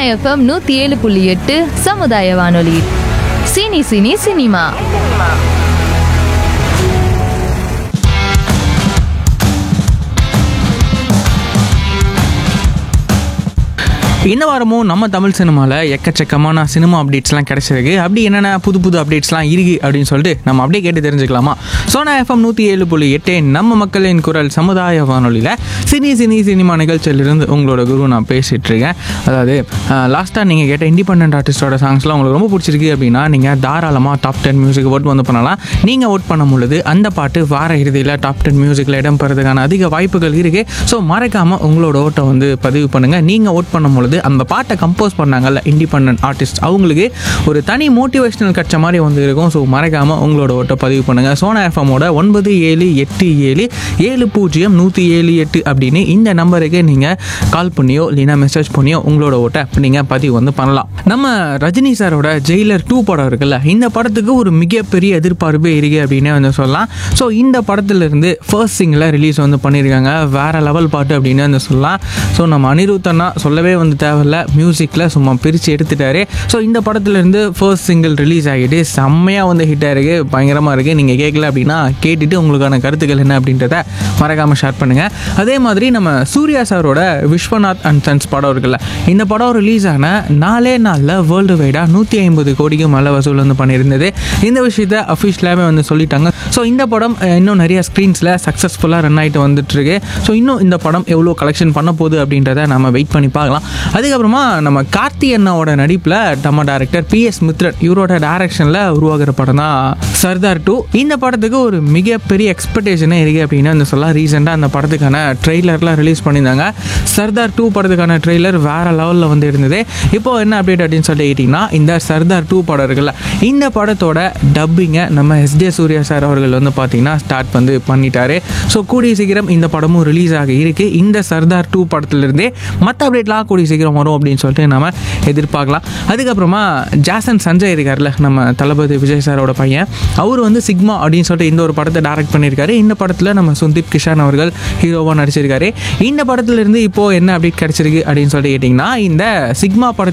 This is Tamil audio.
எஃப்எம் நூற்றி ஏழு புள்ளி எட்டு சமுதாய வானொலி சினி சினி சினிமா இந்த வாரமும் நம்ம தமிழ் சினிமாவில் எக்கச்சக்கமான சினிமா அப்டேட்ஸ்லாம் கிடைச்சிருக்கு அப்படி என்னென்ன புது புது அப்டேட்ஸ்லாம் இருக்குது அப்படின்னு சொல்லிட்டு நம்ம அப்படியே கேட்டு தெரிஞ்சுக்கலாமா சோனா எஃப்எம் நூற்றி ஏழு புள்ளி எட்டு நம்ம மக்களின் குரல் சமுதாய வானொலியில் சினி சினி சினிமா நிகழ்ச்சியிலிருந்து உங்களோட குரு நான் பேசிகிட்டு இருக்கேன் அதாவது லாஸ்ட்டாக நீங்கள் கேட்ட இண்டிபெண்ட் ஆர்டிஸ்டோட சாங்ஸ்லாம் உங்களுக்கு ரொம்ப பிடிச்சிருக்கு அப்படின்னா நீங்கள் தாராளமாக டாப் டென் மியூசிக் ஓட் வந்து பண்ணலாம் நீங்கள் ஓட் பண்ணும் பொழுது அந்த பாட்டு வார இறுதியில் டாப் டென் மியூசிக்கில் இடம் பெறதுக்கான அதிக வாய்ப்புகள் இருக்குது ஸோ மறக்காமல் உங்களோட ஓட்டை வந்து பதிவு பண்ணுங்கள் நீங்கள் ஓட் பண்ணும் பொழுது அந்த பாட்டை கம்போஸ் பண்ணாங்கல்ல இண்டிபெண்ட் ஆர்டிஸ்ட் அவங்களுக்கு ஒரு தனி மோட்டிவேஷனல் கட்ச மாதிரி வந்து இருக்கும் ஸோ மறக்காமல் உங்களோட ஓட்டை பதிவு பண்ணுங்கள் சோனா எஃப்எம்மோட ஒன்பது ஏழு எட்டு ஏழு ஏழு பூஜ்ஜியம் நூற்றி ஏழு எட்டு அப்படின்னு இந்த நம்பருக்கு நீங்கள் கால் பண்ணியோ இல்லைன்னா மெசேஜ் பண்ணியோ உங்களோட ஓட்டை நீங்கள் பதிவு வந்து பண்ணலாம் நம்ம ரஜினி சாரோட ஜெயிலர் டூ படம் இருக்குல்ல இந்த படத்துக்கு ஒரு மிகப்பெரிய எதிர்பார்ப்பு இருக்கு அப்படின்னே வந்து சொல்லலாம் ஸோ இந்த படத்துலேருந்து ஃபர்ஸ்ட் சிங்கில் ரிலீஸ் வந்து பண்ணியிருக்காங்க வேற லெவல் பாட்டு அப்படின்னு வந்து சொல்லலாம் ஸோ நம்ம அனிருத்தனா சொல்லவே வந்து தேவையில்ல மியூசிக்கில் சும்மா பிரித்து எடுத்துட்டாரு ஸோ இந்த படத்துலேருந்து ஃபர்ஸ்ட் சிங்கிள் ரிலீஸ் ஆகிட்டு செம்மையாக வந்து ஹிட் ஆயிருக்கு பயங்கரமாக இருக்குது நீங்கள் கேட்கல அப்படின்னா கேட்டுட்டு உங்களுக்கான கருத்துக்கள் என்ன அப்படின்றத மறக்காமல் ஷேர் பண்ணுங்கள் அதே மாதிரி நம்ம சூர்யா சாரோட விஸ்வநாத் அண்ட் சன்ஸ் படம் இருக்குல்ல இந்த படம் ரிலீஸ் ஆன நாலே நாளில் வேர்ல்டு வைடாக நூற்றி ஐம்பது கோடிக்கு மேலே வசூல் வந்து பண்ணியிருந்தது இந்த விஷயத்த அஃபிஷியலாகவே வந்து சொல்லிட்டாங்க ஸோ இந்த படம் அஹ், இன்னும் நிறைய ஸ்க்ரீன்ஸில் சக்ஸஸ்ஃபுல்லாக ரன் ஆகிட்டு வந்துட்டு இருக்கு ஸோ இன்னும் இந்த படம் எவ்வளோ கலெக்ஷன் பண்ண போகுது அப்படின்றத நம்ம வெயிட் பண்ணி பார்க்கலாம் அதுக்கப்புறமா நம்ம கார்த்தி அண்ணாவோட நடிப்பில் நம்ம டேரக்டர் பி எஸ் மித்ரன் இவரோட டைரக்ஷனில் உருவாகிற படம் தான் சர்தார் டூ இந்த படத்துக்கு ஒரு மிகப்பெரிய எக்ஸ்பெக்டேஷனே இருக்குது அப்படின்னு வந்து சொல்லலாம் ரீசெண்டாக அந்த படத்துக்கான ட்ரெய்லர்லாம் ரிலீஸ் பண்ணியிருந்தாங்க சர்தார் டூ படத்துக்கான ட்ரெய்லர் வேற லெவலில் வந்து இருந்தது இப்போ என்ன அப்டேட் அப்படின்னு சொல்லி கேட்டிங்கன்னா இந்த சர்தார் டூ படம் இருக்குல்ல இந்த படத்தோட டப்பிங்கை நம்ம எஸ்ஜே சூர்யா சார் அவர்கள் வந்து பார்த்தீங்கன்னா ஸ்டார்ட் வந்து பண்ணிட்டாரு ஸோ கூடிய சீக்கிரம் இந்த படமும் ரிலீஸ் ஆக இருக்கு இந்த சர்தார் டூ படத்துலேருந்தே மற்ற அப்டேட்லாம் கூடிய சீக்கிரம் வரும் அப்படின்னு சொல்லிட்டு நம்ம எதிர்பார்க்கலாம் அதுக்கப்புறமா ஜாசன் சஞ்சய் இருக்கார்ல நம்ம தளபதி விஜய் சாரோட பையன் அவர் வந்து சிக்மா அப்படின்னு சொல்லிட்டு இந்த ஒரு படத்தை டைரக்ட் பண்ணியிருக்காரு இந்த படத்தில் நம்ம சுந்தீப் கிஷான் அவர்கள் ஹீரோவாக நடிச்சிருக்காரு இந்த படத்துலேருந்து இப்போ என்ன அப்டேட் கிடைச்சிருக்கு அப்படின்னு சொல்லிட்டு கேட்டிங்கன்னா இந்த சிக்மா படத்தை